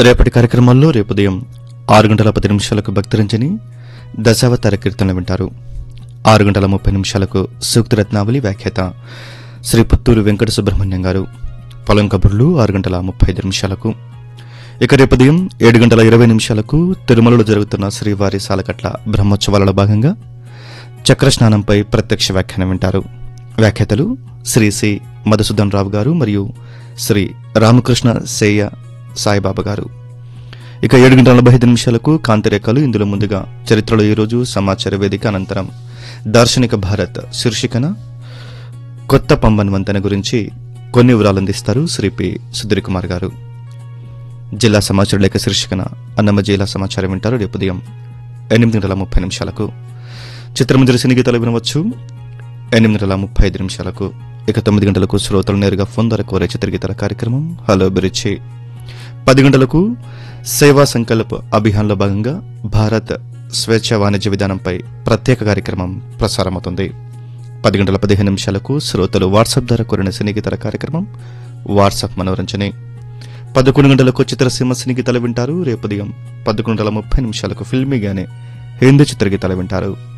రేపటి కార్యక్రమాల్లో రేపు ఉదయం ఆరు గంటల పది నిమిషాలకు భక్తరంజని దశావతార కీర్తనలు వింటారు ఆరు గంటల ముప్పై నిమిషాలకు సూక్తి రత్నావళి వ్యాఖ్యాత శ్రీ పుత్తూరు వెంకట సుబ్రహ్మణ్యం గారు పొలం కబుర్లు ఆరు గంటల ముప్పై ఐదు నిమిషాలకు ఇక రేపు ఉదయం ఏడు గంటల ఇరవై నిమిషాలకు తిరుమలలో జరుగుతున్న శ్రీవారి సాలకట్ల బ్రహ్మోత్సవాలలో భాగంగా చక్ర స్నానంపై ప్రత్యక్ష వ్యాఖ్యానం వింటారు వ్యాఖ్యాతలు శ్రీ సి మధుసూదన్ రావు గారు మరియు శ్రీ రామకృష్ణ సేయ సాయిబాబా గారు ఇక ఏడు గంటల నలభై ఐదు నిమిషాలకు కాంతిరేఖలు ఇందులో ముందుగా చరిత్రలో ఈరోజు సమాచార వేదిక అనంతరం దార్శనిక భారత్ శీర్షికన కొత్త పంబన్ వంతెన గురించి కొన్ని వివరాలు అందిస్తారు శ్రీ పి సుధీర్ కుమార్ గారు జిల్లా సమాచార లేఖ శీర్షికన అన్నమ్మ జిల్లా సమాచారం వింటారు రేపు ఉదయం ఎనిమిది గంటల ముప్పై నిమిషాలకు చిత్రమంజరి సినీ గీతాలు వినవచ్చు ఎనిమిది గంటల ముప్పై ఐదు నిమిషాలకు ఇక తొమ్మిది గంటలకు శ్రోతలు నేరుగా ఫోన్ ద్వారా కోరే చిత్రగీతాల కార్యక్రమం హలో బిరిచి పది గంటలకు సేవా సంకల్ప్ అభియాన్లో భాగంగా భారత్ స్వేచ్ఛ వాణిజ్య విధానంపై ప్రత్యేక కార్యక్రమం ప్రసారమవుతుంది పది గంటల పదిహేను నిమిషాలకు శ్రోతలు వాట్సాప్ ద్వారా కోరిన సినీగీతాల కార్యక్రమం వాట్సాప్ మనోరంజనే పదకొండు గంటలకు చిత్రసీమ సినీగీతాలు వింటారు రేపు ఉదయం పదకొండు గంటల ముప్పై నిమిషాలకు ఫిల్మీగానే హిందీ చిత్రగీతాలు వింటారు